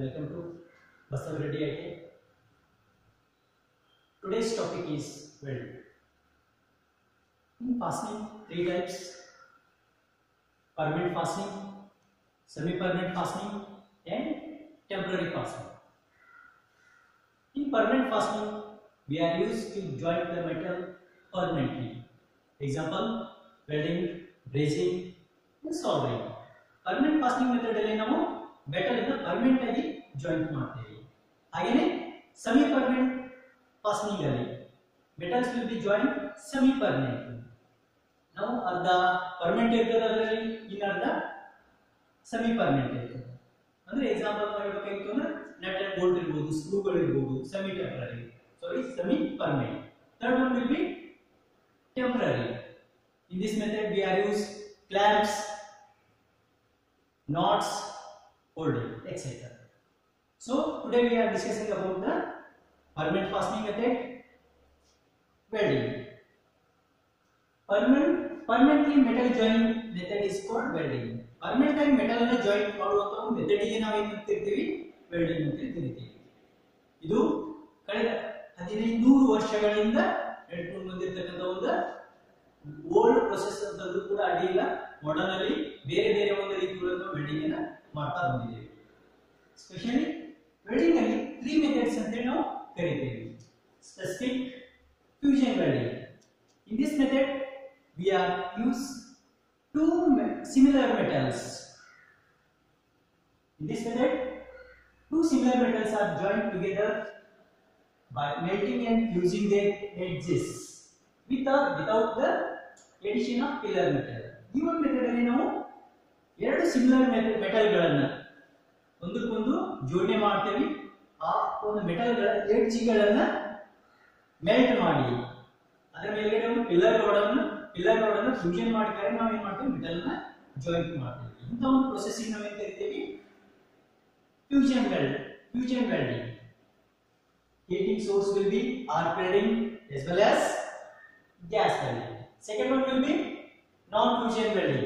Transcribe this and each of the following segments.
Welcome to Basal Reddy IT. Today's topic is weld. In fastening, three types permanent fastening, semi permanent fastening, and temporary fastening. In permanent fastening, we are used to join the metal permanently. Example welding, brazing, and soldering. Permanent fastening method ಅಲ್ಲಿ ನಾವು metal ಅನ್ನು permanent ಆಗಿ joint ಮಾಡ್ತೇವೆ ಹಾಗೇನೆ semi permanent fastening ಅಲ್ಲಿ metals will be joint semi permanent ನಾವು ಅರ್ಧ permanent ಇರ್ತದೆ ಅದರಲ್ಲಿ ಇನ್ನು ಅರ್ಧ ಸೆಮಿ ಪರ್ಮನೆಂಟ್ ಇರ್ತದೆ ಅಂದ್ರೆ ಎಕ್ಸಾಂಪಲ್ ಹೇಳ್ಬೇಕಾಗಿತ್ತು ಅಂದ್ರೆ ನಟ್ ಅಂಡ್ ಬೋಲ್ಟ್ ಇರ್ಬೋದು ಸ್ಕ್ರೂಗಳು ಇರ್ಬೋದು semi temporary sorry semi permanent third one will be temporary in this method we are use clamps knots holding etc so today we are discussing about the permanent fastening method welding permanent permanently metal joining method is called welding permanent ಆಗಿ metal ಅನ್ನು joint ಮಾಡುವಂತ ಒಂದು method ಗೆ ನಾವು ಏನು ಅಂತಿರ್ತೀವಿ welding ಅಂತ ಕರಿತೀವಿ ಇದು ಕಳೆದ ಹದಿನೈದು ವರ್ಷಗಳಿಂದ ನಡ್ಕೊಂಡು ಬಂದಿರತಕ್ಕಂಥ ಒಂದು ಓಲ್ಡ್ ಪ್ರೊಸೆಸ್ ಅಂತದ್ದು ಕೂಡ ಅಡ್ಡಿಯಿಲ್ಲ ಮಾಡರ್ನ್ ಅಲ್ಲಿ ಬೇರೆ ಬೇರೆ ಒಂದು ರೀತಿಗಳನ್ನು ವೆಲ್ಡಿಂಗ್ ಅನ್ನ ಮಾಡ್ತಾ ಬಂದಿದ್ದೇವೆ ಸ್ಪೆಷಲಿ ವೆಲ್ಡಿಂಗ್ ಅಲ್ಲಿ ತ್ರೀ ಮೆಥಡ್ಸ್ ಅಂತ ಹೇಳಿ ನಾವು ಕರಿತೇವೆ specific fusion welding in this method we are use two similar metals in this method two similar metals are joint together by melting and fusing their edges with or without the addition of pillar metal. ಈ ಒಂದು method ಅಲ್ಲಿ ನಾವು ಎರಡು similar ಮೆಟಲ್ಗಳನ್ನ ಒಂದಕ್ಕೊಂದು ಜೋಡಣೆ ಮಾಡ್ತೇವೆ ಆ ಒಂದು ಮೆಟಲ್ಗಳ ಎಡ್ಜ್ಗಳನ್ನ ಮೆಲ್ಟ್ ಮಾಡಿ ಅದರ ಮೇಲ್ಗಡೆ ಒಂದು ಪಿಲ್ಲರ್ ರೋಡ್ ಅನ್ನು ಪಿಲ್ಲರ್ ರೋಡ್ ಅನ್ನು ಫ್ಯೂಷನ್ ಮಾಡಿದರೆ ನಾವು ಏನ್ ಮಾಡ್ತೇವೆ ಮೆಟಲ್ ನ ಜಾಯಿಂಟ್ ಮಾಡ್ತೇವೆ ಇಂಥ ಒಂದು ಪ್ರೊಸೆಸಿಂಗ್ ನಾವು ಏನ್ ಕರಿತೇವೆ fusion weld fusion welding heating source will be arc welding as well as gas welding. Second one will be non-fusion welding.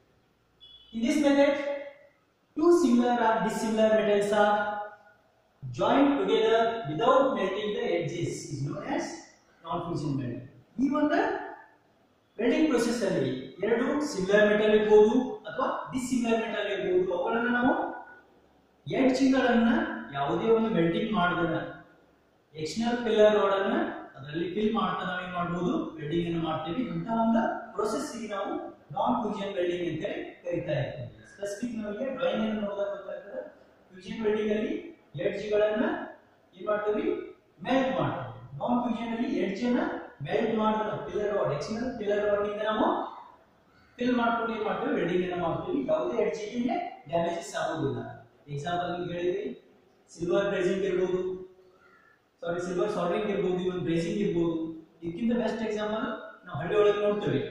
In this method, two similar or dissimilar metals are joined together without melting the edges is known as non-fusion welding. ಈ ಒಂದು welding process ಅಲ್ಲಿ ಎರಡು similar metal ಇರ್ಬೋದು ಅಥವಾ dissimilar metal ಇರ್ಬೋದು ಅವುಗಳನ್ನು ನಾವು ಎಡ್ಜ್ಗಳನ್ನ ಯಾವುದೇ ಒಂದು ಮೆಲ್ಟಿಂಗ್ ಮಾಡದನ್ನ ಎಕ್ಸ್ಟರ್ನಲ್ ಪಿಲ್ಲರ್ ರೋಡ್ ಅನ್ನ ಅದರಲ್ಲಿ ಫಿಲ್ ಮಾಡ್ತಾ ನಾವು ಏನ್ ಮಾಡಬಹುದು ವೆಲ್ಡಿಂಗ್ ಅನ್ನು ಮಾಡ್ತೀವಿ ಅಂತ ಒಂದು ಪ್ರೊಸೆಸ್ ನಾವು ನಾನ್ ಫ್ಯೂಷನ್ ವೆಲ್ಡಿಂಗ್ ಅಂತ ಹೇಳಿ ಕರಿತಾ ಇರ್ತೀವಿ ಸ್ಪೆಸಿಫಿಕ್ ನಮಗೆ ಡ್ರಾಯಿಂಗ್ ಅನ್ನು ನೋಡಿದಾಗ ಗೊತ್ತಾಗ್ತದೆ ಫ್ಯೂಷನ್ ವೆಲ್ಡಿಂಗ್ ಅಲ್ಲಿ ಎಡ್ಜ್ ಗಳನ್ನ ಏನ್ ಮಾಡ್ತೀವಿ ಮೆಲ್ಟ್ ಮಾಡ್ತೀವಿ ನಾನ್ ಫ್ಯೂಷನ್ ಅಲ್ಲಿ ಎಡ್ಜ್ ಅನ್ನ ಮೆಲ್ಟ್ ಮಾಡಿದ್ರೆ filler rod external filler rod ನಿಂದ ನಾವು ಫಿಲ್ ಮಾಡ್ಕೊಂಡು ಏನ್ ಮಾಡ್ತೀವಿ ವೆಲ್ಡಿಂಗ್ ಅನ್ನು ಮಾಡ್ತೀವಿ ಯಾವುದೇ ಎಡ್ಜಿಗೆ ಡ್ಯಾಮೇಜಸ್ ಆಗೋದಿಲ್ಲ ಎಕ್ಸಾಂಪಲ್ ನಿಮ್ಗೆ ಹೇಳಿದ್ವಿ ಸಿಲ್ವರ್ ಬ್ರೇಸಿಂಗ್ ಇರ್ಬೋದು ಸಾರಿ ಸಿಲ್ವರ್ ಸಾಲ್ಡ್ರಿಂಗ್ ಇರ್ಬೋದು ಇವನ್ ಬ್ರೇಸಿಂಗ್ ಇರ್ಬೋದು ಇದಕ್ಕಿಂತ ಬೆಸ್ಟ್ ಎಕ್ಸಾಂಪಲ್ ನಾವು ಹಳ್ಳಿ ಒಳಗೆ ನೋಡ್ತೇವೆ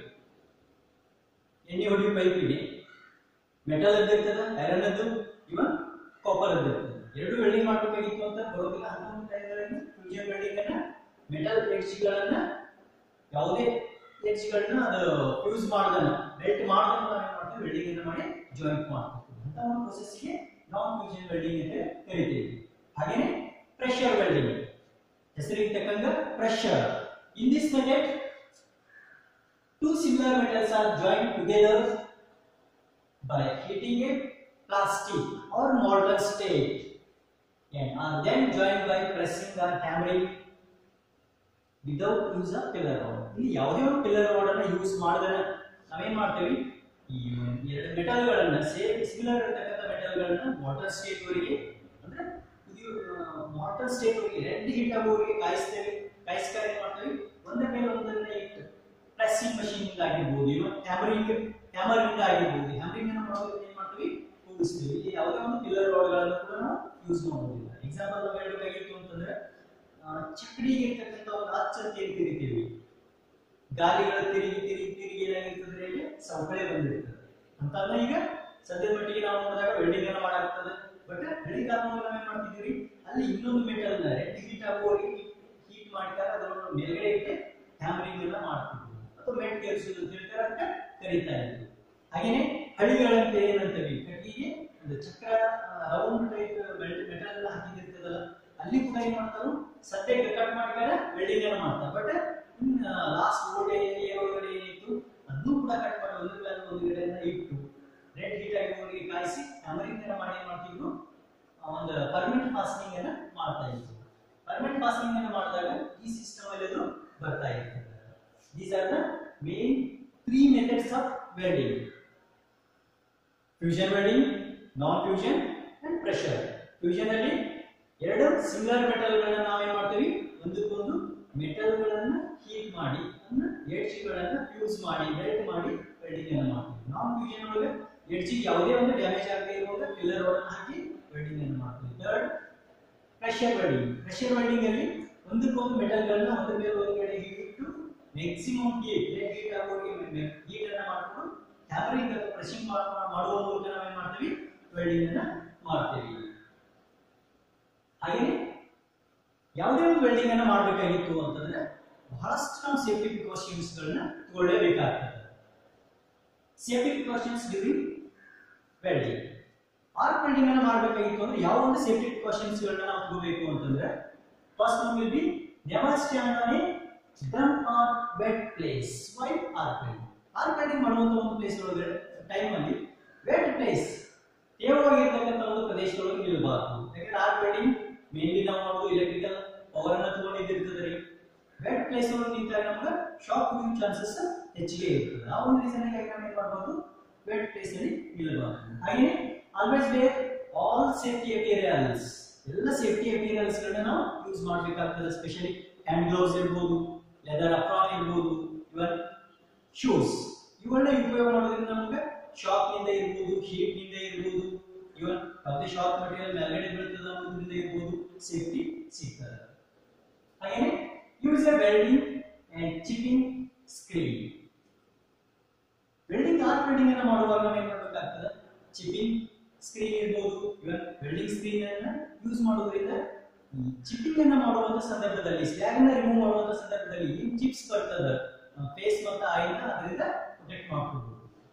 ಎಣ್ಣೆ ಹೊಡಿ ಪೈಪಿಗೆ ಮೆಟಲ್ ಇರ್ತದೆ ಐರನ್ ಅದ್ದು ಇವನ್ ಕಾಪರ್ ಇರ್ತದೆ ಎರಡು ವೆಲ್ಡಿಂಗ್ ಮಾಡಬೇಕಾಗಿತ್ತು ಅಂತ ಬರೋದಿಲ್ಲ ಅಂತ ಒಂದು ಟೈಮ್ಗಳಲ್ಲಿ ಫ್ಯೂಷನ್ ವೆಲ್ಡಿಂಗ್ ಅನ್ನ ಮೆಟಲ್ ಎಡ್ಜ್ಗಳನ್ನ ಯಾವುದೇ ಎಡ್ಜ್ಗಳನ್ನ ಅದು ಫ್ಯೂಸ್ ಮಾಡ್ದನ ಮೆಲ್ಟ್ ಮಾಡ್ದನ ನಾವು ಏನ್ ಮಾಡ್ತೀವಿ ವೆಲ್ಡಿಂಗ್ ಅನ್ನ ಮಾಡಿ ಜಾಯಿಂಟ್ ಮಾಡ್ತೀವಿ ಅಂತ ಒಂದು ಪ್ರೊಸೆಸ್ಗೆ ನಾನ್ ಫ್ಯೂಷನ್ ವೆಲ್ಡಿಂಗ್ ಅಂತ ಕರಿತೀವಿ ಹಾಗೇನೆ ಪ್ರೆಷರ್ ವೆಲ್ಡಿಂಗ್ ಹೆಸರಿಗೆ ತಕ್ಕಂಗ pressure in this method two similar metals are joined together by heating a plastic or molten state and are then joined by pressing or hammering without use of pillar rod ಇಲ್ಲಿ ಯಾವುದೇ ಒಂದು pillar rod ಅನ್ನ use ಮಾಡಿದ್ರೆ ನಾವೇನ್ ಮಾಡ್ತೇವೆ ಈ ಎರಡು ಮೆಟಲ್ಗಳನ್ನ same similar ಇರತಕ್ಕಂಥ ಮೆಟಲ್ಗಳನ್ನ ವಾಟರ್ ಸ್ಟೇಟ್ ವರೆಗೆ ಅಂದ್ರೆ ವಾಟರ್ ಸ್ಟೇಟ್ ವರೆಗೆ ರೆಡ್ ಹೀಟ್ ಆಗುವವರೆಗೆ ಕಾಯಿಸ್ತೇವೆ ಕಾಯಿಸ್ಕಾರ ಏನ್ ಮಾಡ್ತೇವೆ ಒಂದರ ಮೇಲೆ ಒಂದನ್ನ ಇಟ್ಟು ಪ್ರೆಸ್ಸಿಂಗ್ ಮಷೀನ್ ಇಂದ ಆಗಿರ್ಬೋದು ಇನ್ನು ಹ್ಯಾಮರಿಂಗ್ ಹ್ಯಾಮರ್ ಇಂದ ಆಗಿರ್ಬೋದು ಹ್ಯಾಮರಿಂಗ್ ಅನ್ನು ಮಾಡೋದಕ್ಕೆ ಏನ್ ಮಾಡ್ತೀವಿ ಕೂಡಿಸ್ತೀವಿ ಇಲ್ಲಿ ಯಾವುದೇ ಒಂದು ಪಿಲ್ಲರ್ ಗಳನ್ನು ಕೂಡ ನಾವು ಯೂಸ್ ಮಾಡೋದಿಲ್ಲ ಎಕ್ಸಾಂಪಲ್ ನಾವು ಹೇಳ್ಬೇಕಾಗಿತ್ತು ಅಂತಂದ್ರೆ ಆ, ಚಕ್ಡಿಗೆ ಇರ್ತಕ್ಕಂಥ ಒಂದು ಅಚ್ಚ ಅಂತ ಏನ್ ಕರಿತೀವಿ ಗಾಲಿಗಳ ತಿರುಗಿ ತಿರುಗಿ ತಿರುಗಿ ಏನಾಗಿರ್ತದೆ ಇಲ್ಲಿ ಸವಕಳಿ ಬಂದಿರ್ತದೆ ಅಂತಲ್ಲ ಈಗ ಸದ್ಯದ ಮಟ್ಟಿಗೆ ನಾವು ನೋಡಿದಾಗ ವೆಲ್ಡಿಂಗ್ ಅನ್ನ ಮಾಡಾಗ್ತದೆ ಬಟ್ ಹಳಿ ಕಾಲದಲ್ಲಿ ನಾವೇನ್ ಮಾಡ್ತಿದ್ವಿ ಅಲ್ಲಿ ಇನ್ನೊಂದು ಮೆಟಲ್ ನ ರೆಡ್ ಹೀಟ್ ಆಗುವವರೆಗೆ ಹೀಟ್ ಮಾಡ್ತಾರೆ ಅದನ್ನು ಮೇಲ್ಗಡೆ ಇಟ್ಟು ಹ್ಯಾಮರಿಂಗ್ ಎಲ್ಲ ಮಾಡ್ತಿದ್ವಿ ಅಥವಾ ಮೆಟ್ ಕೇರಿಸೋದು ಅಂತ ಹೇಳ್ತಾರೆ ಅಂತ ಕರೀತಾ ಇದ್ವಿ ಹಾಗೇನೆ ಹಳಿಗಳಂತ ಏನಂತೀವಿ ಕಟ್ಟಿಗೆ ಇದು ಚಕ್ರ ರೌಂಡ್ ಟೈಪ್ ಮೆಟಲ್ ಎಲ್ಲ ಹಾಕಿದಿರ್ತದಲ್ಲ ಅಲ್ಲಿ ಕೂಡ ಏನ್ ಮಾಡ್ತಾರೆ ಸದ್ಯಕ್ಕೆ ಕಟ್ ಮಾಡ್ತಾರೆ ವೆಲ್ಡಿಂಗ್ ಅನ್ನು ಮಾಡ್ತಾರೆ ಬಟ್ ಲಾಸ್ಟ್ ಓಲ್ಡ್ ಏರಿಯಾ ಒಳಗಡೆ ಏನಿತ್ತು ಅದನ್ನು ಕೂಡ ಕಟ್ ಮಾಡಿ ಒಂದು ಮೇಲೆ ಒಂದು ಕಡೆಯಿಂದ ಇಟ್ಟು ರೆಡ್ ಹೀಟ್ ಆಗಿ ಕಾಯಿಸಿ ಹ್ಯಾಮರಿಂಗ್ ಅನ್ನ ಮಾಡಿ ಏನ್ ಮಾಡ್ತಿದ್ರು ಆ, ಒಂದು ಪರ್ಮನೆಂಟ್ ಫಾಸ್ಟಿಂಗ್ ಅನ್ನ ಮಾಡ್ತಾ ಇದ್ರು ಪರ್ಮನೆಂಟ್ ಫಾಸ್ಟಿಂಗ್ ಅನ್ನ ಮಾಡಿದಾಗ ಈ ಸಿಸ್ಟಮ್ ಅಲ್ಲಿ ಅದು ಬರ್ತಾ ಇರ್ತದೆ these are the main three methods of welding fusion welding non fusion and pressure fusion ಅಲ್ಲಿ ಎರಡು ಸಿಮಿಲರ್ ಮೆಟಲ್ಗಳನ್ನ ನಾವೇನ್ ಮಾಡ್ತೀವಿ ಒಂದಕ್ಕೊಂದು ಮೆಟಲ್ಗಳನ್ನ ಹೀಟ್ ಮಾಡಿ ಅದನ್ನ ಎಡ್ಜ್ಗಳನ್ನ ಫ್ಯೂಸ್ ಮಾಡಿ ಮೆಲ್ಟ್ ಮಾಡಿ ವೆಲ್ಡಿಂಗ್ ಅನ್ನು ಮಾಡ್ತೀವಿ ನಾನ್ ಫ್ಯೂಷನ್ ಒಳಗೆ ಎಡ್ಜಿಗೆ ಯಾವುದೇ ಒಂದು ಡ್ಯಾಮೇಜ್ ಆಗದೆ ಇರುವಾಗ ಪಿಲ್ಲರ್ ಒಳಗೆ ಹಾಕಿ ವೆಲ್ಡಿಂಗ್ ಅನ್ನು ಮಾಡ್ತೀವಿ third pressure welding pressure welding ಅಲ್ಲಿ ಒಂದಕ್ಕೊಂದು ಮೆಟಲ್ಗಳನ್ನ ಒಂದ್ರ ಮೇಲೆ ಒಂದು ಕಡೆ ಇಟ್ಟು ಮ್ಯಾಕ್ಸಿಮಮ್ ಹೀಟ್ ಹೀಟ್ ಆಗೋರಿಗೆ ಹೀಟ್ ಅನ್ನ ಮಾಡ್ಕೊಂಡು ಹ್ಯಾಮರಿಂಗ್ ಅಥವಾ ಪ್ರೆಶಿಂಗ್ ಮಾಡುವ ಮೂಲಕ ನಾವೇನ್ ಮಾಡ್ತೀವಿ ವೆಲ್ಡಿಂಗ್ ಅನ್ನ ಮಾಡ್ತೀವಿ ಹಾಗೆ ಯಾವುದೇ ಒಂದು ವೆಲ್ಡಿಂಗ್ ಅನ್ನ ಮಾಡಬೇಕಾಗಿತ್ತು ಅಂತಂದ್ರೆ ಬಹಳಷ್ಟು ನಾವು ಸೇಫ್ಟಿ ಪ್ರಿಕಾಷನ್ಸ್ ಗಳನ್ನ ತಗೊಳ್ಳೇಬೇಕಾಗ್ತದೆ safety precautions during welding arc welding ಅನ್ನ ಮಾಡಬೇಕಾಗಿತ್ತು ಅಂದ್ರೆ ಯಾವ ಒಂದು ಸೇಫ್ಟಿ ಪ್ರಿಕಾಷನ್ಸ್ ಗಳನ್ನ ನಾವು ತಗೋಬೇಕು ಅಂತಂದ್ರೆ first one will be never stand on a damp or wet place why arc welding arc welding ಮಾಡುವಂತ ಒಂದು ಪ್ಲೇಸ್ ಒಳಗಡೆ ಟೈಮ್ ಅಲ್ಲಿ ವೆಟ್ ಪ್ಲೇಸ್ ತೇವವಾಗಿರ್ತಕ್ಕಂಥ ಒಂದು ಪ್ರದೇಶದೊಳಗೆ ನಿಲ್ಲಬಾರದು ಯಾಕಂದ್ರೆ ಆರ್ಕ್ ವೆಲ್ಡಿಂಗ್ ಮೇನ್ಲಿ ನಾವು ಮಾಡೋದು ಎಲೆಕ್ಟ್ರಿಕಲ್ ಪವರ್ ಅನ್ನ ತಗೊಂಡಿದ್ದಿರ್ತದೆ ರೀ ವೆಟ್ ಪ್ಲೇಸ್ ಒಳಗೆ ನಿಂತಾಗ ನಮ್ಗೆ ಶಾಕ್ ಹೊಡೆಯುವ ಚಾನ್ಸಸ್ ಹೆಚ್ಚಿಗೆ ಇರ್ತದೆ ಆ ಒಂದು ರೀಸನ್ ಆಗಿ ನಾವು ಏನ್ ಮಾಡ್ಬೋದು ವೆಟ್ ಪ್ಲೇಸ್ ಅಲ್ಲಿ ನಿಲ್ಲಬಾರದು ಹಾಗೆ always wear all safety apparels ಎಲ್ಲ ಸೇಫ್ಟಿ ಅಪಿಯರಲ್ಸ್ ಗಳನ್ನ ನಾವು ಯೂಸ್ ಮಾಡಬೇಕಾಗ್ತದೆ ಸ್ಪೆಷಲಿ ಹ್ಯಾಂಡ್ ಗ್ಲೌಸ್ ಇರ್ಬೋದು ಲೆದರ್ ಅಪ್ರಾನ್ ಇರ್ಬೋದು ಇವನ್ ಶೂಸ್ ಇವುಗಳನ್ನ ಉಪಯೋಗ ಮಾಡೋದ್ರಿಂದ ನಮಗೆ ಶಾಕ್ ನಿಂದ ಇರ್ಬೋದು ಹೀಟ್ ನಿಂದ ಇರ್ಬೋದು ಇವನ್ ಯಾವುದೇ ಶಾಕ್ ಮಟೀರಿಯಲ್ ಮೇಲ್ಗಡೆ ಬೀಳ್ತದೆ ಅನ್ನೋದ್ರಿಂದ ಇರ್ಬೋದು ಸೇಫ್ಟಿ ಸಿಗ್ತದೆ ಹಾಗೇನೆ use a welding and chipping screen welding arc welding ಅನ್ನ ಮಾಡುವಾಗ ನಾವು ಏನ್ ಮಾಡಬೇಕಾಗ್ತದೆ ಚಿಪ್ಪಿಂಗ್ ಸ್ಕ್ರೀನ್ ಇರ್ಬೋದು ಇವನ್ ವೆಲ್ಡಿಂಗ್ ಸ್ಕ್ರೀನ್ ಅನ್ನ ಯೂಸ್ ಮಾಡೋದ್ರಿಂದ ಚಿಪ್ಪಿಂಗ್ ಅನ್ನ ಮಾಡುವಂತ ಸಂದರ್ಭದಲ್ಲಿ ಸ್ಲ್ಯಾಗ್ ಅನ್ನ ರಿಮೂವ್ ಮಾಡುವಂತ ಸಂದರ್ಭದಲ್ಲಿ ಏನ್ ಚಿಪ್ಸ್ ಬರ್ತದ ಫೇಸ್ ಮತ್ತು ಆಯಿಲ್ ಅದರಿಂದ ಪ್ರೊಟೆಕ್ಟ್ ಮಾಡ್ಕೋಬಹುದು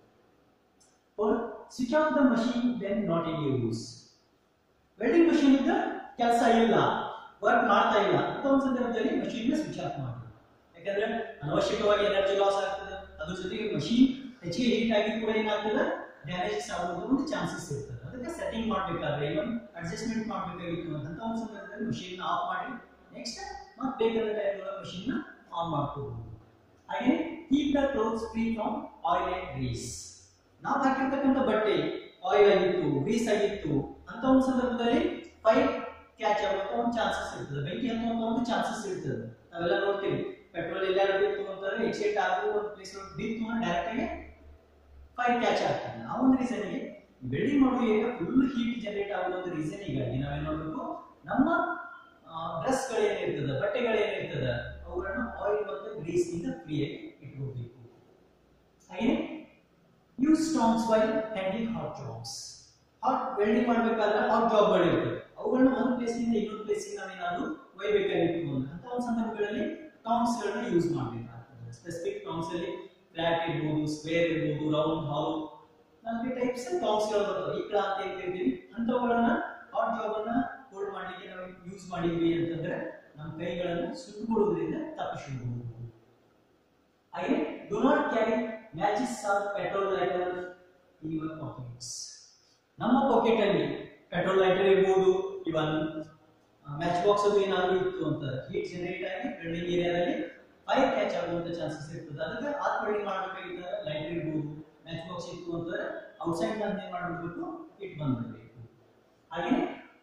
or switch off the machine when not in use welding machine ಇದ್ದ ಕೆಲಸ ಇಲ್ಲ ವರ್ಕ್ ಮಾಡ್ತಾ ಇಲ್ಲ ಅಂತ ಒಂದು ಸಂದರ್ಭದಲ್ಲಿ ಮಷೀನ್ ಸ್ವಿಚ್ ಆಫ್ ಮಾಡಿ ಯಾಕಂದ್ರೆ ಅನವಶ್ಯಕವಾಗಿ ಎನರ್ಜಿ ಲಾಸ್ ಆಗ್ತದೆ ಅದ್ರ ಜೊತೆಗೆ ಮಷೀನ್ ಹೆಚ್ಚಿಗೆ ಹೀಟ್ ಆಗಿ ಕೂಡ ಏನಾಗ್ತದೆ ಡ್ಯಾಮೇಜಸ್ ಆಗುವಂತ ಒಂದು ಚಾನ್ಸಸ್ ಇರ್ತದೆ ಅದಕ್ಕೆ ಸೆಟ್ಟಿಂಗ್ ಮಾಡಬೇಕಾದ್ರೆ ಇವನ್ ಅಡ್ಜಸ್ಟ್ಮೆಂಟ್ ಮಾಡಬೇಕಾಗಿತ್ತು ಅಂತ ಒಂದು ಸಂದರ್ಭದಲ್ಲಿ ಮಷೀನ್ ಆಫ್ ಮಾಡಿ ನೆಕ್ಸ್ಟ್ ಮತ್ತೆ ಬೇಕಾದ ಟೈಮ್ ಮಷೀನ್ ಆನ್ ಮಾಡ್ಕೋಬಹುದು ಹಾಗೆ keep the clothes free from oil and grease ನಾವು ಹಾಕಿರ್ತಕ್ಕಂಥ ಬಟ್ಟೆ ಆಯಿಲ್ ಆಗಿತ್ತು ಗ್ರೀಸ್ ಆಗಿತ್ತು ಅಂತ ಒಂದು ಸಂದರ್ಭದಲ್ಲಿ ಫೈರ್ ಕ್ಯಾಚ್ ಆಗುವಂತ ಒಂದು ಚಾನ್ಸಸ್ ಇರ್ತದೆ ಬೆಂಕಿ ಹತ್ತುವಂತ ಒಂದು ಚಾನ್ಸಸ್ ಇರ್ತದೆ ನಾವೆಲ್ಲ ನೋಡ್ತೀವಿ ಪೆಟ್ರೋಲ್ ಎಲ್ಲಾರು ಬಿತ್ತು ಅಂತಂದ್ರೆ ಎಕ್ಸೈಟ್ ಆಗೋ ಒಂದು ಪ್ಲೇಸ್ ಬಿತ್ತು ಅಂದ್ರೆ ಡೈರೆಕ್ಟ್ ಆಗಿ ಫೈರ್ ಕ್ಯಾಚ್ ಆಗ್ತದೆ ಆ ಒಂದು ರೀಸನ್ಗೆ ಬೆಲ್ಡಿಂಗ್ ಮಾಡುವ ಈಗ ಫುಲ್ ಹೀಟ್ ಜನರೇಟ್ ಆಗುವ ಒಂದು ರೀಸನ್ಗಾಗಿ ನಾವೇನ್ ಮಾಡಬೇಕು ನಮ್ಮ ಡ್ರೆಸ್ಗಳೇನಿರ್ತದೆ ಬಟ್ಟೆಗಳೇನಿರ್ತದೆ ಅವುಗಳನ್ನ ಆಯಿಲ್ ಮತ್ತು ಗ್ರೀಸ್ ನಿಂದ ಫ್ರೀಯಾಗಿ ಇಟ್ಕೋಬೇಕು ಹಾಗೆ use tongs while handling hot jobs hot welding ಮಾಡಬೇಕಾದ್ರೆ ಹಾಟ್ ಜಾಬ್ಗಳು ಇರ್ತವೆ ಅವುಗಳನ್ನ ಒಂದು ಪ್ಲೇಸ್ ನಿಂದ ಇನ್ನೊಂದು ಪ್ಲೇಸ್ ನಾವೇನಾದ್ರು ಒಯ್ಬೇಕಾಗಿತ್ತು ಅಂತ ಅಂತ ಒಂದು ಸಂದರ್ಭಗಳಲ್ಲಿ ಟಾಂಗ್ಸ್ ಗಳನ್ನ ಯೂಸ್ ಮಾಡಬೇಕಾಗ್ತದೆ ಸ್ಪೆಸಿಫಿಕ್ ಟಾಂಗ್ಸ್ ಅಲ್ಲಿ ಫ್ಲಾಟ್ ಇರ್ಬೋದು ಸ್ಕ್ವೇರ್ ಇರ್ಬೋದು ರೌಂಡ್ ಹಾಲ್ ನಾಲ್ಕು ಟೈಪ್ಸ್ ಟಾಂಗ್ಸ್ ಗಳು ಬರ್ತವೆ ಈ ಕ್ರಾಂತಿ ಅಂತ ಹೇಳ್ತೀವಿ ಅಂತವುಗಳನ್ನ ಹಾಟ್ ಜಾಬ್ ಅನ್ನ ಹೋಲ್ಡ್ ಮಾಡ್ಲಿಕ್ಕೆ ನಾವು ಯೂಸ್ ಮಾಡಿದ್ವಿ ಅಂತಂದ್ರೆ ನಮ್ಮ ಕೈಗಳನ್ನು ಸುಟ್ಟುಕೊಳ್ಳೋದ್ರಿಂದ ತಪ್ಪಿಸಬಹುದು ಹಾಗೆ do not carry matches or petrol lighter in your pockets ನಮ್ಮ ಪಾಕೆಟ್ ಅಲ್ಲಿ ಪೆಟ್ರೋಲ್ ಲೈಟರ್ ಇರ್ಬೋದು ಇವನ್ ಮ್ಯಾಚ್ ಬಾಕ್ಸ್ ಅದು ಏನಾದ್ರು ಇತ್ತು ಅಂತ ಹೀಟ್ ಜನರೇಟ್ ಆಗಿ ವೆಲ್ಡಿಂಗ್ ಏರಿಯಾದಲ್ಲಿ ಫೈರ್ ಕ್ಯಾಚ್ ಆಗುವಂತ ಚಾನ್ಸಸ್ ಇರ್ತದೆ ಅದಕ್ಕೆ ಆತ್ ವೆಲ್ಡಿಂಗ್ ಮಾಡಬೇಕಾಗಿದ್ದಾಗ ಲೈಟರ್ ಇರ್ಬೋದು ಮ್ಯಾಚ್ ಬಾಕ್ಸ್ ಇತ್ತು ಅಂತಂದ್ರೆ ಔಟ್ಸೈಡ್ ನಾನು ಏನ್ ಮಾಡಬೇಕು ಇಟ್ ಬಂದ್ಬಿಡ್ಬೇಕು ಹಾಗೆ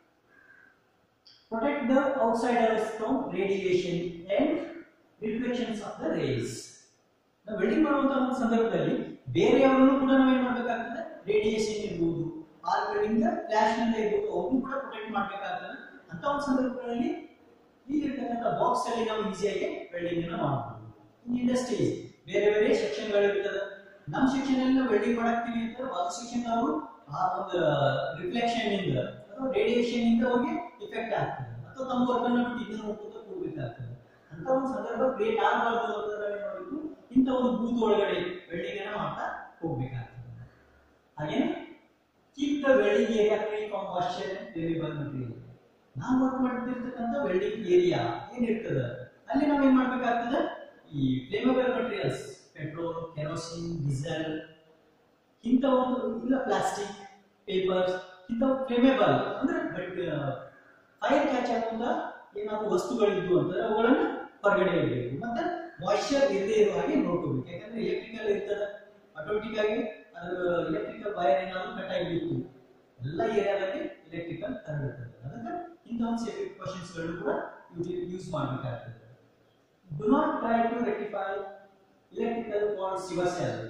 protect the outsiders from radiation and reflections of the rays ನಾವು ವೆಲ್ಡಿಂಗ್ ಮಾಡುವಂತ ಒಂದು ಸಂದರ್ಭದಲ್ಲಿ ಬೇರೆಯವರನ್ನು ಕೂಡ ನಾವು ಏನ್ ಮಾಡ್ಬೇಕಾಗ್ತದೆ ರೇಡಿಯೇಷನ್ ಇರ್ಬೋದು ಆರ್ ವೆಲ್ಡಿಂಗ್ ಫ್ಲಾಶ್ ನಿಂದ ಇರ್ಬೋದು ಅವ್ರನ್ನು ಕೂಡ ಪ್ರೊಟೆಕ್ಟ್ ಮಾಡ್ಬೇಕಾಗ್ತದೆ ಅಂತ ಒಂದು ಸಂದರ್ಭಗಳಲ್ಲಿ ಇಲ್ಲಿರ್ತಕ್ಕಂಥ ಬಾಕ್ಸ್ ಅಲ್ಲಿ ನಾವು ಈಸಿಯಾಗಿ ವೆಲ್ಡಿಂಗ್ ಅನ್ನ ಮಾಡಬಹುದು ಇನ್ ಇಂಡಸ್ಟ್ರೀಸ್ ಬೇರೆ ಬೇರೆ ಸೆಕ್ಷನ್ ಗಳು ಇರ್ತದೆ ನಮ್ಮ ಸೆಕ್ಷನ್ ಅಲ್ಲಿ ನಾವು ವೆಲ್ಡಿಂಗ್ ಮಾಡಾಕ್ತೀವಿ ಅಂತ ಒಂದು ಸೆಕ್ಷನ್ ನಾವು ಆ ಒಂದು ರಿಫ್ಲೆಕ್ಷನ್ ಇಂದ ಅಥವಾ ರೇಡಿಯೇಷನ್ ಇಂದ ಹೋಗಿ ಇಫೆಕ್ಟ್ ಆಗ್ತದೆ ಅಥವಾ ತಮ್ಮ ವರ್ಕ್ ಅನ್ನ ಬಿಟ್ಟು ಇದನ್ನ ನೋಡ್ಕೊತ ಕೂಡ್ಬೇಕಾಗ್ತದೆ ಅಂತ ಒಂದು ಸಂದರ್ಭ ಕ್ರಿಯೇಟ್ ಆಗಬಾರ್ದು ಅಂತ ನಾವ್ ಏನ್ ಮಾಡಬೇಕು ಇಂಥ ಒಂದು ಬೂತ್ ಒಳಗಡೆ ವೆಲ್ಡಿಂಗ್ ಅನ್ನ ಮಾಡ್ತಾ ಹೋಗ್ಬೇಕಾಗ್ತದೆ ಹಾಗೆ keep the welding area free from washer variable material ನಾವು ವರ್ಕ್ ಮಾಡ್ತಿರ್ತಕ್ಕಂಥ ವೆಲ್ಡಿಂಗ್ ಏರಿಯಾ ಏನಿರ್ತದೆ ಅಲ್ಲಿ ನಾವು ಏನ್ ಮಾಡ್ಬೇಕಾಗ್ತದೆ ಈ flammable materials petrol kerosene diesel ಇಂಥ ಒಂದು ಇಲ್ಲ ಪ್ಲಾಸ್ಟಿಕ್ ಪೇಪರ್ಸ್ ಇಂಥವು ಫ್ಲೇಮೇಬಲ್ ಅಂದ್ರೆ ಫೈರ್ ಕ್ಯಾಚ್ ಆಗುವಂತ ಏನಾದ್ರು ವಸ್ತುಗಳಿದ್ವು ಅಂತಂದ್ರೆ ಅವುಗಳನ್ನ ಹೊರಗಡೆ ಇಡಬೇಕು ಮತ್ತೆ ಮಾಯಿಶ್ಚರ್ ಇರದೇ ಇರೋ ಹಾಗೆ ನೋಡ್ಕೋಬೇಕು ಯಾಕಂದ್ರೆ ಎಲೆಕ್ಟ್ರಿಕಲ್ ಇರ್ತದೆ ಆಟೋಮೆಟಿಕ್ ಆಗಿ ಅದ್ರ ಎಲೆಕ್ಟ್ರಿಕಲ್ ವೈರ್ ಏನಾದ್ರು ಕಟ್ ಆಗಿಬಿಟ್ಟು ಎಲ್ಲ ಏರಿಯಾದಲ್ಲಿ ಎಲೆಕ್ಟ್ರಿಕಲ್ ಹರಡುತ್ತದೆ ಅದಕ್ಕೆ ಇಂಥ ಒಂದು ಸೇಫ್ಟಿ ಪ್ರಿಕಾಷನ್ಸ್ ಗಳನ್ನು ಕೂಡ ಯೂಸ್ ಮಾಡಬೇಕಾಗ್ತದೆ do not try to rectify electrical faults yourself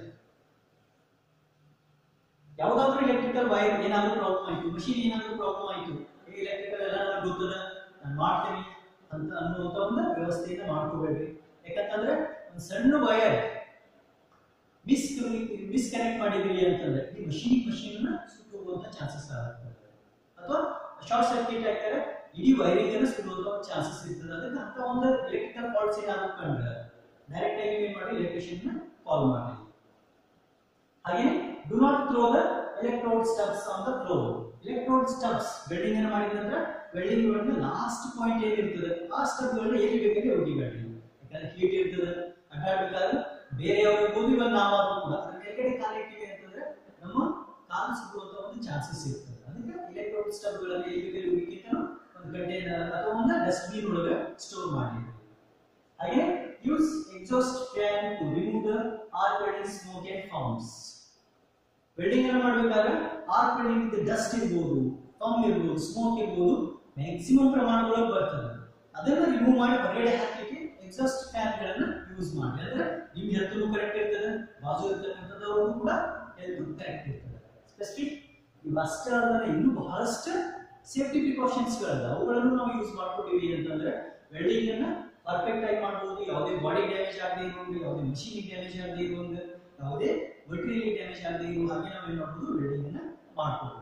ಯಾವ್ದಾದ್ರು ಎಲೆಕ್ಟ್ರಿಕಲ್ ವೈರ್ ಏನಾದ್ರು ಪ್ರಾಬ್ಲಮ್ ಆಯ್ತು ಮಷೀನ್ ಏನಾದ್ರು ಪ್ರಾಬ್ಲಮ್ ಆಯ್ತು ಎಲೆಕ್ಟ್ರಿಕಲ್ ಎಲ್ಲ ನನಗೆ ಗೊತ್ತದ ನಾನು ಮಾಡ್ತೀನಿ ಅಂತ ಅನ್ನುವಂತ ಒಂದು ವ್ಯವಸ್ಥೆಯನ್ನ ಮಾಡ್ಕೋಬೇಡ್ರಿ ಯಾಕಂತಂದ್ರೆ ಒಂದು ಸಣ್ಣ ವೈರ್ ಮಿಸ್ ಮಿಸ್ಕನೆಕ್ಟ್ ಮಾಡಿದ್ರಿ ಅಂತಂದ್ರೆ ಈ ಮಷೀನ್ ಮಷೀನ್ ಸುಟ್ಟೋಗುವಂತ ಚಾನ್ಸಸ್ ಆಗ್ತದೆ ಅಥವಾ ಶಾರ್ಟ್ ಸರ್ಕ್ಯೂಟ್ ಆಗ್ತಾರೆ ಇಡೀ ವೈರಿಂಗ್ ಅನ್ನು ಸುಡುವಂತ ಚಾನ್ಸಸ್ ಇರ್ತದೆ ಅದಕ್ಕೆ ಅಂತ ಒಂದು ಎಲೆಕ್ಟ್ರಿಕಲ್ ಫಾಲ್ಟ್ಸ್ ಏನಾದ್ರು ಕಂಡ್ರೆ ಡೈರೆಕ್ಟ್ ಆಗಿ ಏನ್ ಮಾಡಿ ಎಲೆಕ್ಟ್ರಿಷಿಯನ್ ಕಾಲ್ ಮಾಡಿ ಹಾಗೆ do not throw the electrode stubs on the floor electrode stubs welding ಅನ್ನು ಮಾಡಿದ ನಂತರ ವೆಲ್ಡಿಂಗ್ ಒಳಗೆ ಲಾಸ್ಟ್ ಪಾಯಿಂಟ್ ಏನಿರ್ತದೆ ಆ ಸ್ಟಬ್ ಗಳನ್ನ ಎಲ್ಲಿ ಬೇಕಾದ್ರೆ ಒಗಿಬೇಡಿ ಯಾಕಂದ್ರೆ ಹೀಟ್ ಇರ್ತದೆ ಅಡ್ಡಾಡ್ಬೇಕಾದ್ರೆ ಬೇರೆಯವರು ಇರ್ಬೋದು ಇವಾಗ ನಾವಾದ್ರೂ ಕೂಡ ಅದ್ರ ಕೆಳಗಡೆ ಕಾಲಿಟ್ಟಿವೆ ಅಂತಂದ್ರೆ ನಮ್ಮ ಕಾಲು ಸುಡುವಂತ ಒಂದು ಚಾನ್ಸಸ್ ಇರ್ತದೆ ಅದಕ್ಕೆ ಎಲೆಕ್ಟ್ರೋಡ್ ಸ್ಟಬ್ ಗಳನ್ನ ಎಲ್ಲಿ ಬೇಕಾದ್ರೆ ಒಗಿಕ್ಕಿಂತ ಒಂದು ಕಂಟೈನರ್ ಅಥವಾ ಒಂದು ಡಸ್ಟ್ಬಿನ್ ಒಳಗೆ ಸ್ಟೋರ್ ಮಾಡಿ ಹಾಗೆ use exhaust fan to remove the or welding smoke and fumes welding ಅನ್ನು ಮಾಡಬೇಕಾದ್ರೆ ಆರ್ಕ್ ವೆಲ್ಡಿಂಗ್ ವಿತ್ ಡಸ್ಟ್ ಇರ್ಬೋದು ಫಮ್ ಇರ್ಬೋದು ಸ್ಮೋಕ್ ಇರ್ಬೋದು ಮ್ಯಾಕ್ಸಿಮಮ್ ಪ್ರಮಾಣದೊಳಗೆ ಬರ್ತದೆ ಅದನ್ನ ರಿಮೂವ್ ಮಾಡಿ ಹೊರಗಡೆ ಹಾಕಲಿಕ್ಕೆ ಎಕ್ಸಾಸ್ಟ್ ಫ್ಯಾನ್ ಗಳನ್ನ ಯೂಸ್ ಮಾಡಿ ಅಂದ್ರೆ ನಿಮ್ ಹೆಲ್ತ್ ಕರೆಕ್ಟ್ ಇರ್ತದೆ ಬಾಜು ಇರ್ತಕ್ಕಂಥದ್ದವ್ರಿಗೂ ಕೂಡ ಹೆಲ್ತ್ ಕರೆಕ್ಟ್ ಇರ್ತದೆ ಸ್ಪೆಸಿಫಿಕ್ ಇವು ಅಷ್ಟೇ ಅಲ್ಲದೆ ಇನ್ನೂ ಬಹಳಷ್ಟು ಸೇಫ್ಟಿ ಪ್ರಿಕಾಷನ್ಸ್ ಗಳಲ್ಲ ಅವುಗಳನ್ನು ನಾವು ಯೂಸ್ ಮಾಡ್ಕೊತೀವಿ ಅಂತಂದ್ರೆ ವೆಲ್ಡಿಂಗ್ ಅನ್ನ ಪರ್ಫೆಕ್ಟ್ ಆಗಿ ಮಾಡಬಹುದು ಯಾವುದೇ ಬಾಡಿ ಡ್ಯಾಮೇಜ್ ಆಗದೆ ಇರುವಂಗೆ ಯಾವುದೇ ಮಷೀನ್ ಡ್ಯಾಮೇಜ್ ಆಗದೆ ಇರುವಂಗೆ ಯಾವುದೇ ಮಟೀರಿಯಲ್ ಡ್ಯಾಮೇಜ್ ಆಗದೆ ಇರುವ ಹಾಗೆ ನಾವು ಏನ್ ಮಾಡಬಹುದು ವೆಲ್ಡಿಂಗ್ ಅನ್ನ ಮಾಡ್ಕೋಬಹುದು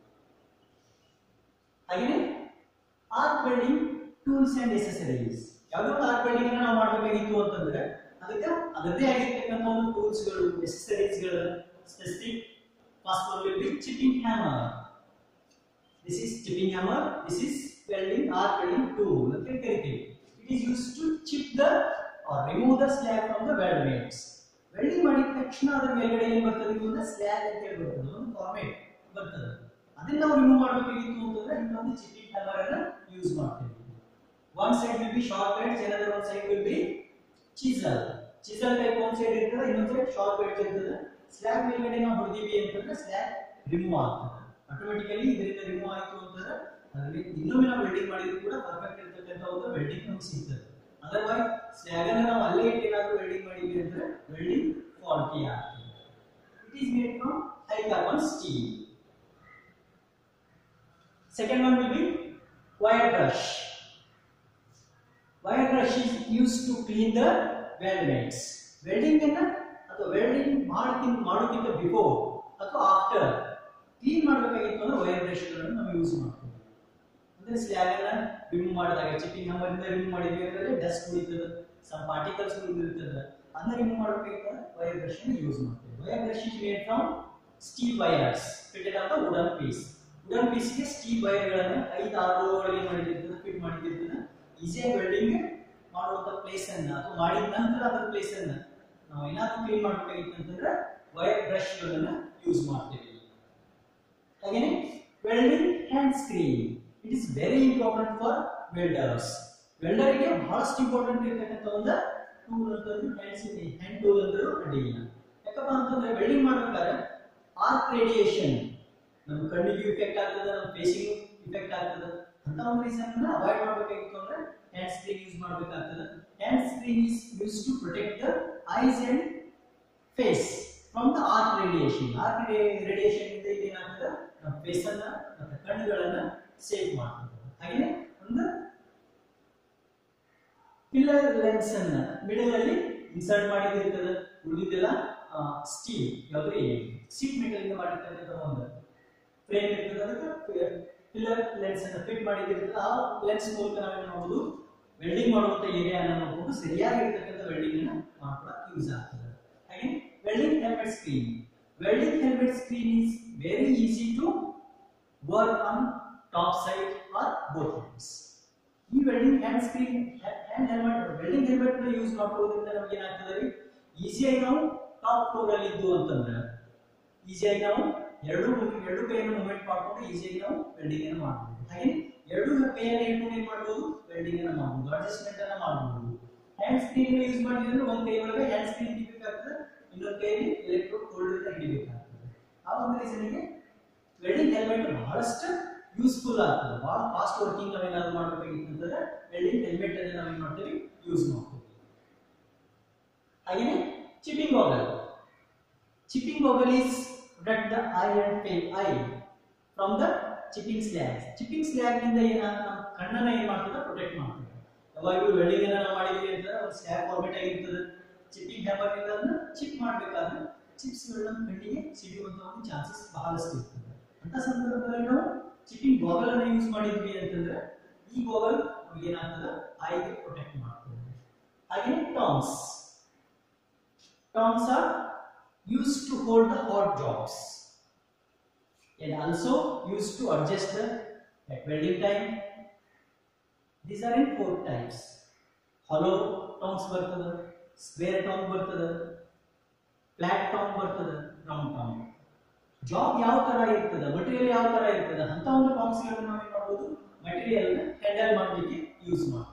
ಹಾಗೇನೆ arc welding tools and accessories ಯಾವುದೋ ಒಂದು ಆರ್ಕ್ ವೆಲ್ಡಿಂಗ್ ಅನ್ನ ನಾವು ಮಾಡಬೇಕಾಗಿತ್ತು ಅಂತಂದ್ರೆ ಅದಕ್ಕೆ ಅದರದೇ ಆಗಿರ್ತಕ್ಕಂಥ ಒಂದು ಟೂಲ್ಸ್ ಗಳು ಎಸೆಸರೀಸ್ ಗಳು specific first one will be chipping hammer this is chipping hammer this is welding arc welding tool ಅಂತ ಹೇಳಿ ಕರಿತೀವಿ it is use to chip the or remove the slag from the weld mates welding ಮಾಡಿದ ತಕ್ಷಣ ಅದ್ರ ಮೇಲ್ಗಡೆ ಏನ್ ಬರ್ತದೆ ಒಂದು ಸ್ಲ್ಯಾಬ್ ಅಂತ ಹೇಳಿ ಬರ್ತದೆ ಒಂದು ಫಾರ್ಮೇಟ್ ಬರ್ತದೆ ಅದನ್ನ ನಾವು ರಿಮೂವ್ ಮಾಡಬೇಕಾಗಿತ್ತು ಅಂತಂದ್ರೆ ಇನ್ನೊಂದು ಚಿಪ್ಪಿಂಗ್ ಹ್ಯಾಮರ್ ಅನ್ನ ಯೂಸ್ ಮಾಡ್ತೀವಿ one side will be sharp edge another one side will be chisel chisel type ಒಂದ್ ಸೈಡ್ ಇರ್ತದೆ ಇನ್ನೊಂದ್ ಸೈಡ್ ಶಾರ್ಪ್ ಎಡ್ಜ್ ಇರ್ತದೆ ಸ್ಲ್ಯಾಬ್ ಮೇಲ್ಗಡೆ ನಾವು ಹೊಡೆದಿವಿ ಅಂತಂದ್ರೆ ಸ್ಲ್ಯಾಬ್ ರಿಮೂವ್ ಆಗ್ತದೆ ಆಟೋಮೆಟಿಕಲಿ ಇದರಿಂದ ರಿಮೂವ್ ಆಯ್ತು ಅಂತಂದ್ರೆ ಅದರಲ್ಲಿ ಇನ್ನೊಮ್ಮೆ ನಾವು ವೆಲ್ಡಿಂಗ್ ಮಾಡಿದ್ರು ಕೂಡ ಪರ್ಫೆಕ್ಟ್ ಇರ್ತಕ್ಕಂಥ ಒಂದು ವೆಲ್ಡಿಂಗ್ ನಮ್ಗೆ ಸಿಗ್ತದೆ ಅದರ್ವೈಸ್ ಸ್ಲ್ಯಾಗ್ ಅನ್ನ ನಾವು ಅಲ್ಲೇ ಇಟ್ಟು ಏನಾದ್ರು ವೆಲ್ಡಿಂಗ್ ಮಾಡಿದ್ವಿ ಅಂದ್ರೆ ವೆಲ್ಡಿಂಗ್ ಫಾಲ್ಟಿ ಆಗ್ತದೆ it is made from high carbon steel Second one will be wire brush. Wire brush is used to clean the weld mates. Welding ಅನ್ನ ಅಥವಾ ವೆಲ್ಡಿಂಗ್ ಮಾಡ್ಕಿಂತ ಮಾಡೋಕ್ಕಿಂತ ಬಿಫೋರ್ ಅಥವಾ ಆಫ್ಟರ್ ಕ್ಲೀನ್ ಮಾಡಬೇಕಾಗಿತ್ತು ಅಂದ್ರೆ ವೈರ್ ಬ್ರಷ್ಗಳನ್ನು ನಾವು ಯೂಸ್ ಮಾಡ್ತೀವಿ ಅಂದ್ರೆ ಸ್ಲ್ಯಾಗ್ ಅನ್ನ ರಿಮೂವ್ ಮಾಡಿದಾಗ ಚಿಪ್ಪಿಂಗ್ ಹಂಬರ್ ಇಂದ ರಿಮೂವ್ ಮಾಡಿದ್ವಿ ಅಂದ್ರೆ ಡಸ್ಟ್ ಉಳಿತದೆ ಸಮ್ ಪಾರ್ಟಿಕಲ್ಸ್ ಉಳಿದಿರ್ತದೆ ಅದನ್ನ ರಿಮೂವ್ ಮಾಡಬೇಕಾಗಿತ್ತು ಅಂದ್ರೆ ವೈರ್ ಬ್ರಷ್ ಅನ್ನು ಯೂಸ್ ಮಾಡ್ತೀವಿ wire brush is made from steel wires fitted on the wooden piece wooden ಪೀಸ್ಗೆ ಸ್ಟೀಲ್ ವೈರ್ಗಳನ್ನು ಐದು ಆರು ಒಳಗೆ ಮಾಡಿದಿರ್ತದೆ ಫಿಟ್ ಮಾಡಿದಿರ್ತದೆ ಈಸಿಯಾಗಿ ವೆಲ್ಡಿಂಗ್ ಮಾಡುವಂತ ಪ್ಲೇಸ್ ಅನ್ನ ಅಥವಾ ಮಾಡಿದ ನಂತರ ಅದರ ಪ್ಲೇಸ್ ಅನ್ನ ನಾವು ಏನಾದ್ರೂ ಕ್ಲೀನ್ ಮಾಡಬೇಕಾಗಿತ್ತು ಅಂತಂದ್ರೆ ವೈರ್ ಬ್ರಷ್ ಗಳನ್ನ ಯೂಸ್ ಮಾಡ್ತೀವಿ ಹಾಗೇನೆ welding hand screen it is very important for welders ವೆಲ್ಡರ್ಗೆ ಬಹಳಷ್ಟು ಇಂಪಾರ್ಟೆಂಟ್ ಇರ್ತಕ್ಕಂಥ ಒಂದು ಟೂಲ್ ಅಂತಂದ್ರೆ ಹ್ಯಾಂಡ್ ಹ್ಯಾಂಡ್ ಟೂಲ್ ಅಂದ್ರೆ ಅಡ್ಡಿಲ್ಲ ಯಾಕಪ್ಪ ಅಂತಂದ್ರೆ ವೆಲ್ಡಿಂಗ್ ಮಾಡ್ಬೇಕಾದ್ರೆ ಆರ್ಕ್ ರೇಡಿಯೇಷನ್ ನಮ್ಮ ಕಣ್ಣಿಗೆ ಇಫೆಕ್ಟ್ ಆಗ್ತದೆ ನಮ್ಮ ಫೇಸಿಗೂ ಇಫೆಕ್ಟ್ ಆಗ್ತದೆ ಅಂತ ಒಂದು ರೀಸನ್ ಅನ್ನ ಅವಾಯ್ಡ್ ಮಾಡಬೇಕಾಗಿತ್ತು ಅಂದ್ರೆ ಹ್ಯಾಂಡ್ ಸ್ಕ್ರೀನ್ ಯೂಸ್ ಮಾಡಬೇಕಾಗ್ತದೆ hand screen is use to protect the eyes and face from the arc radiation arc radiation ಇಂದ ಏನಾಗ್ತದೆ ನಮ್ಮ ಫೇಸ್ ಅನ್ನ ಮತ್ತೆ ಕಣ್ಣುಗಳನ್ನ ಸೇವ್ ಮಾಡ್ತದೆ ಹಾಗೆ ಒಂದು ಪಿಲ್ಲರ್ ಲೆನ್ಸ್ ಅನ್ನ ಮಿಡಲ್ ಅಲ್ಲಿ ಇನ್ಸರ್ಟ್ ಮಾಡಿದಿರ್ತದೆ ಉಳಿದಿದ್ದೆಲ್ಲ ಸ್ಟೀಲ್ ಯಾವ್ದು ಸೀಟ್ ಮೆಟಲ್ ಇಂದ ಮಾಡಿರ್ತಕ್ಕಂಥ ಒಂದು ಫ್ರೇಮ್ ಇರ್ತದೆ ಅದಕ್ಕೆ ಪಿಲ್ಲರ್ ಲೆನ್ಸ್ ಅನ್ನು ಫಿಟ್ ಮಾಡಿದಿರ್ತದೆ ಆ ಲೆನ್ಸ್ ಮೂಲಕ ನಾವೇನು ಮಾಡುವುದು ವೆಲ್ಡಿಂಗ್ ಮಾಡುವಂತ ಏರಿಯಾ ಅನ್ನು ನೋಡ್ಕೊಂಡು ಸರಿಯಾಗಿರ್ತಕ್ಕಂಥ ವೆಲ್ಡಿಂಗ್ ಅನ್ನ ಮಾಡ್ಕೊಳಕ್ ಯೂಸ್ ಆಗ್ತದೆ ಹಾಗೆ welding helmet screen welding helmet screen is very easy to work on top side or both ends. ಈ welding hand screen hand helmet welding helmet use ಮಾಡ್ಕೊಳ್ಳೋದ್ರಿಂದ ನಮ್ಗೆ ಏನಾಗ್ತದೆ ರೀ ಈಸಿಯಾಗಿ ನಾವು ಟಾಪ್ ಫ್ಲೋರ್ ಅಲ್ಲಿ ಇದ್ದು ಅಂತಂದ್ರೆ ಈಸಿಯಾಗಿ ನಾವು ಎರಡು ಮುಗಿ- ಎರಡು ಕೈಯನ್ನು ಮೂವ್ಮೆಂಟ್ ಮಾಡ್ಕೊಂಡು ಈಸಿಯಾಗಿ ನಾವು ವೆಲ್ಡಿಂಗ್ ಅನ್ನು ಮಾಡಬಹುದು ಹಾಗೆ ಎರಡು ಕೈಯನ್ನು ಇಟ್ಕೊಂಡು ಏನ್ ಮಾಡಬಹುದು ವೆಲ್ಡಿಂಗ್ ಅನ್ನು ಮಾಡಬಹುದು ಅಡ್ಜಸ್ಟ್ಮೆಂಟ್ ಅನ್ನ ಮಾಡಬಹುದು ಹ್ಯಾಂಡ್ ಸ್ಕ್ರೀನ್ ಯೂಸ್ ಮಾಡಿದ್ರೆ ಒಂದ್ ಕೈ ಒಳಗೆ ಹ್ಯಾಂಡ್ ಸ್ಕ್ರೀನ್ ಹಿಡಿಬೇಕಾಗ್ತದೆ ಇನ್ನೊಂದು ಕೈಯಲ್ಲಿ ಎಲೆಕ್ಟ್ರೋಡ್ ಹೋಲ್ಡರ್ ಹಿಡಿಬೇಕಾಗ್ತದೆ ಆ ಒಂದು ರೀಸನ್ಗೆ ವೆಲ್ಡಿಂಗ್ ಹೆಲ್ಮೆಟ್ ಬಹಳಷ್ಟು ಯೂಸ್ಫುಲ್ ಆಗ್ತದೆ ಬಹಳ ಫಾಸ್ಟ್ ವರ್ಕಿಂಗ್ ನಾವೇನಾದ್ರು ಮಾಡಬೇಕಾಗಿತ್ತು ಅಂತಂದ್ರೆ ವೆಲ್ಡಿಂಗ್ ಹೆಲ್ಮೆಟ್ ಅನ್ನು ನಾವೇನ್ ಮಾಡ್ತೀವಿ ಯೂಸ್ ಮಾಡ್ತೀವಿ ಹಾಗೇನೆ chipping goggle chipping goggle is protect the eye and pain eye from the chipping slag chipping slag ನಿಂದ ಏನ ನಮ್ಮ ಕಣ್ಣನ್ನ ಏನ್ ಮಾಡ್ತದೆ ಪ್ರೊಟೆಕ್ಟ್ ಮಾಡ್ತದೆ ಯಾವಾಗಲೂ ವೆಲ್ಡಿಂಗ್ ಅನ್ನ ನಾವು ಮಾಡಿದೀವಿ ಅಂತಂದ್ರೆ ಒಂದು ಸ್ಲ್ಯಾಗ್ ಫಾರ್ಮೆಟ್ ಆಗಿರ್ತದೆ ಚಿಪ್ಪಿಂಗ್ ಹ್ಯಾಮರ್ ನಿಂದ ಅದನ್ನ ಚಿಪ್ ಮಾಡಬೇಕಾದ್ರೆ ಚಿಪ್ಸ್ ಗಳನ್ನ ಕಣ್ಣಿಗೆ ಸಿಡಿಯುವಂತ ಒಂದು ಚಾನ್ಸಸ್ ಬಹಳಷ್ಟು ಇರ್ತದೆ ಅಂತ ಸಂದರ್ಭದಲ್ಲಿ ನಾವು ಚಿಪ್ಪಿಂಗ್ ಗಾಗಲ್ ಅನ್ನ ಯೂಸ್ ಮಾಡಿದ್ವಿ ಅಂತಂದ್ರೆ ಈ ಗಾಗಲ್ ಏನಾಗ್ತದೆ ಐಗೆ ಪ್ರೊಟೆಕ್ಟ್ ಮಾಡ್ತದೆ ಹಾಗೆ tongs tongs are used to hold the hot jobs and also used to adjust the at welding time. These are in four types. Hollow tongs ಬರ್ತದೆ ಸ್ಕ್ವೇರ್ ಟಾಂಗ್ ಬರ್ತದೆ flat ಟಾಂಗ್ ಬರ್ತದೆ ರೌಂಡ್ ಟಾಂಗ್ job ಯಾವ ತರ ಇರ್ತದೆ ಮಟೀರಿಯಲ್ ಯಾವ ತರ ಇರ್ತದೆ ಅಂತ ಒಂದು ಟಾಂಗ್ಸ್ ಗಳನ್ನ ನಾವು ಏನ್ ಮಾಡ್ಬೋದು ಮಟೀರಿಯಲ್ ಹ್ಯಾಂಡಲ್ ಮಾಡಲಿಕ್ಕೆ ಯೂಸ್ ಮಾಡ್ತೀವಿ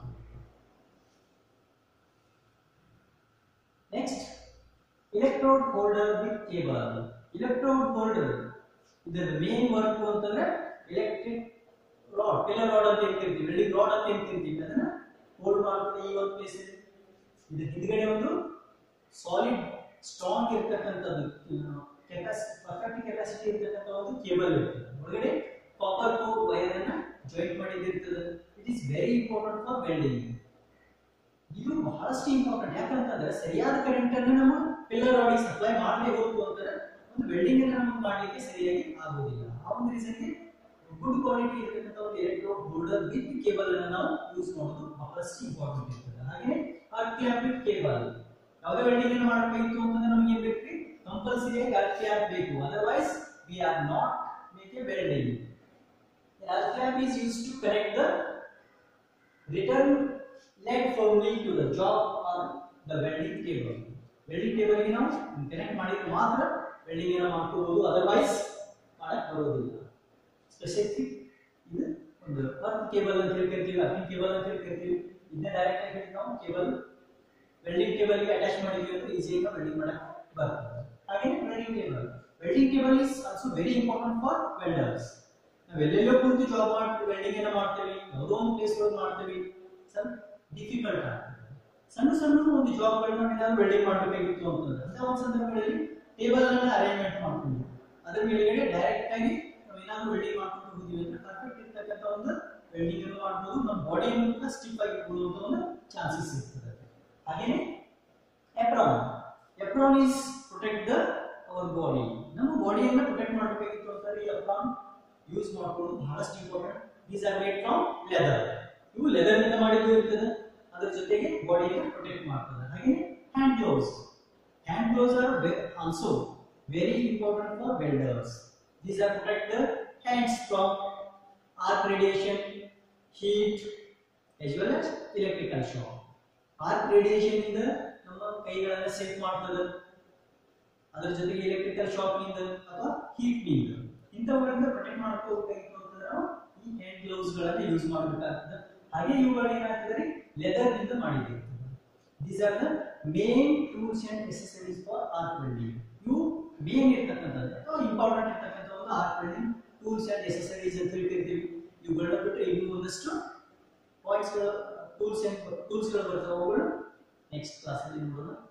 next electrode holder with cable electrode holder ಇದರ ಮೇನ್ ವರ್ಕ್ ಅಂತಂದ್ರೆ ಎಲೆಕ್ಟ್ರಿಕ್ ರಾಡ್ ಪಿಲ್ಲರ್ ರಾಡ್ ಅಂತ ಏನ್ ಕರಿತೀವಿ ವೆಲ್ಡಿಂಗ್ ರಾಡ್ ಅಂತ ಏನ್ ಕರಿತೀವಿ ಅದನ್ನ ಹೋಲ್ಡ್ ಮಾಡ್ತಾರೆ ಈ ಒಂದು ಪ್ಲೇಸ್ ಇದ್ರ ಹಿಂದ್ಗಡೆ ಒಂದು ಸಾಲಿಡ್ ಸ್ಟ್ರಾಂಗ್ ಇರ್ತಕ್ಕಂಥದ್ದು ಕೆಪಾಸಿಟಿ ಪರ್ಫೆಕ್ಟ್ ಕೆಪಾಸಿಟಿ ಇರ್ತಕ್ಕಂಥ ಒಂದು ಕೇಬಲ್ ಇರ್ತದೆ ಒಳಗಡೆ ಕಾಪರ್ ಕೋರ್ ವೈರ್ ಅನ್ನ ಜಾಯಿಂಟ್ ಮಾಡಿದಿರ್ತದೆ it is very important for welding ಇದು ಬಹಳಷ್ಟು ಇಂಪಾರ್ಟೆಂಟ್ ಯಾಕಂತಂದ್ರೆ ಸರಿಯಾದ ಕರೆಂಟ್ ಅನ್ನು ನಮ್ಮ ಪಿಲ್ಲರ್ ರಾಡಿಗೆ ಸಪ್ಲೈ ಮಾಡಲೇ ಹೋಗ್ತು ಅಂತಂದ್ರೆ ಒಂದು ವೆಲ್ಡಿಂಗ್ ಅನ್ನು ನಮಗೆ ಮಾಡಲಿಕ್ಕೆ ಸರಿಯಾಗಿ ಆಗೋದಿಲ್ಲ ಆ ಒಂದು ರೀಸನ್ಗೆ ಗುಡ್ ಕ್ವಾಲಿಟಿ ಇರತಕ್ಕಂಥ ಒಂದು ಎಲೆಕ್ಟ್ರೋಡ್ ಹೋಲ್ಡರ್ ವಿತ್ ಕೇಬಲ್ ಅನ್ನು ನಾವು ಯೂಸ್ ಮಾಡೋದು ಬಹಳಷ್ಟು ಇಂಪಾರ್ಟೆಂಟ್ ಇರ್ತದೆ ಹಾಗೆ ಆರ್ಟ್ ಕ್ಲಾಪ್ ವಿತ್ ಕೇಬಲ್ ಯಾವುದೇ ವೆಲ್ಡಿಂಗ್ ಅನ್ನು ಮಾಡಬೇಕಿತ್ತು ಅಂತಂದ್ರೆ ನಮಗೆ ಏನ್ ಬೇಕು ಕಂಪಲ್ಸರಿ ಆರ್ಟ್ ಕ್ಲಾಪ್ ಬೇಕು otherwise we are not make a welding earth clamp is use to connect the return leg firmly to the job or the welding table. Welding table ಗೆ ನಾವು ಕನೆಕ್ಟ್ ಮಾಡಿದ್ರೆ ಮಾತ್ರ ವೆಲ್ಡಿಂಗ್ ಅನ್ನ ಮಾಡ್ಕೋಬಹುದು otherwise ಮಾಡಕ್ ಬರೋದಿಲ್ಲ specific ಇದು ಒಂದು ಅರ್ತ್ ಕೇಬಲ್ ಅಂತ ಹೇಳಿ ಕರಿತೀವಿ ಅರ್ತಿಂಗ್ ಕೇಬಲ್ ಅಂತ ಹೇಳಿ ಕರಿತೀವಿ ಇದನ್ನ ಡೈರೆಕ್ಟ್ ಆಗಿ ನಾವು ಕೇಬಲ್ ವೆಲ್ಡಿಂಗ್ ಟೇಬಲ್ ಗೆ ಅಟ್ಯಾಚ್ ಮಾಡಿದ್ವಿ ಅಂದ್ರೆ ಈಸಿಯಾಗಿ ವೆಲ್ಡಿಂಗ್ ಮಾಡಕ್ ಬರ್ತದೆ ಹಾಗೆ welding table welding table is also very important for welders ನಾವು ಎಲ್ಲೆಲ್ಲೋ ಕುಳಿತು ಜಾಬ್ ಮಾಡ್ತೀವಿ ವೆಲ್ಡಿಂಗ್ ಅನ್ನ ಮಾಡ್ತೀವಿ ಯಾವುದೋ ಒಂದು ಪ್ಲೇಸ್ ಒಳಗೆ ಮಾಡ್ತೀವಿ ಸ್ವಲ್ಪ ಡಿಫಿಕಲ್ಟ್ ಆಗ್ತದೆ ಸಣ್ಣ ಸಣ್ಣ ಒಂದು ಜಾಬ್ ಗಳನ್ನ ಏನಾದ್ರು ವೆಲ್ಡಿಂಗ್ ಮಾಡಬೇಕಾಗಿತ್ತು ಅಂತಂದ್ರೆ ಅಂತ ಒಂದು ಸಂದರ್ಭಗಳಲ್ಲಿ ಟೇಬಲ್ ಅನ್ನ ಅರೇಂಜ್ಮೆಂಟ್ ಮಾಡ್ತೀವಿ ಅದ್ರ ಮೇಲ್ಗಡೆ ಡೈರೆಕ್ಟ್ ಆಗಿ ನಾವು ಏನಾದ್ರು ವೆಲ್ಡಿಂಗ್ ಮಾಡ್ಕೊಂಡು ಹೋಗಿದ್ವಿ ಅಂದ್ರೆ ಪರ್ಫೆಕ್ಟ್ ಇರ್ತಕ್ಕಂಥ ಒಂದು ವೆಲ್ಡಿಂಗ್ ಅನ್ನು ಮಾಡ್ಬೋದು ನಮ್ಮ ಬಾಡಿಯನ್ನು ಕೂಡ ಸ್ಟಿಫ್ ಆಗಿ ಕೊಡುವಂತ ಒಂದು ಚಾನ್ಸಸ್ ಇರ್ತದೆ ಹಾಗೇನೆ apron apron is protect the our body ನಮ್ಮ ಬಾಡಿಯನ್ನ ಪ್ರೊಟೆಕ್ಟ್ ಮಾಡಬೇಕಾಗಿತ್ತು ಅಂತಂದ್ರೆ ಈ ಎಪ್ರಾನ್ ಯೂಸ್ ಮಾಡ್ಕೊಳ್ಳೋದು ಬಹಳಷ್ಟು important these are made from leather ಇವು ಲೆದರ್ ನಿಂದ ಮಾಡಿದ್ದು ಇರ್ತದೆ ಅದರ ಜೊತೆಗೆ ಬಾಡಿಯನ್ನು ಪ್ರೊಟೆಕ್ಟ್ ಮಾಡ್ತದೆ ಹಾಗೆ hand gloves hand gloves are also very important for welders these are protect the hands from arc radiation heat as well as electrical shock arc radiation ಇಂದ ನಮ್ಮ ಕೈಗಳನ್ನ ಸೇಫ್ ಮಾಡ್ತದೆ ಅದರ ಜೊತೆಗೆ ಎಲೆಕ್ಟ್ರಿಕಲ್ ಶಾಕ್ ನಿಂದ ಅಥವಾ ಹೀಟ್ ನಿಂದ ಇಂಥವುಗಳಿಂದ ಪ್ರೊಟೆಕ್ಟ್ ಮಾಡ್ಕೋಬೇಕಾಗಿತ್ತು ಅಂತಂದ್ರೆ ನಾವು ಈ ಹ್ಯಾಂಡ್ ಗ್ಲೌಸ್ ಗಳನ್ನ ಯೂಸ್ ಮಾಡಬೇಕಾಗ್ತದೆ ಹಾಗೆ ಇವುಗಳು ಏನಾಗ್ತದೆ ಲೆದರ್ ನಿಂದ ಮಾಡಿದ್ದೀವಿ these are the main tools and accessories for arc welding ಇವು ಮೇನ್ ಇರ್ತಕ್ಕಂಥದ್ದು ಅಥವಾ ಇಂಪಾರ್ಟೆಂಟ್ ಇರ್ತಕ್ಕಂಥ ಒಂದು arc welding tools and accessories ಅಂತ ಹೇಳಿ ಕರಿತೀವಿ ಇವುಗಳನ್ನ ಬಿಟ್ಟರೆ ಇನ್ನು ಒಂದಷ್ಟು ಪಾಯಿಂಟ್ಸ್ಗಳು ಟೂಲ್ಸ್ ಅಂಡ್ ಟೂಲ್ಸ್ಗಳು ಬರ್ತವೆ ಅವುಗಳು ನೆಕ್ಸ್ಟ್ ಕ್ಲಾಸಲ್ಲಿ ನೋಡೋಣ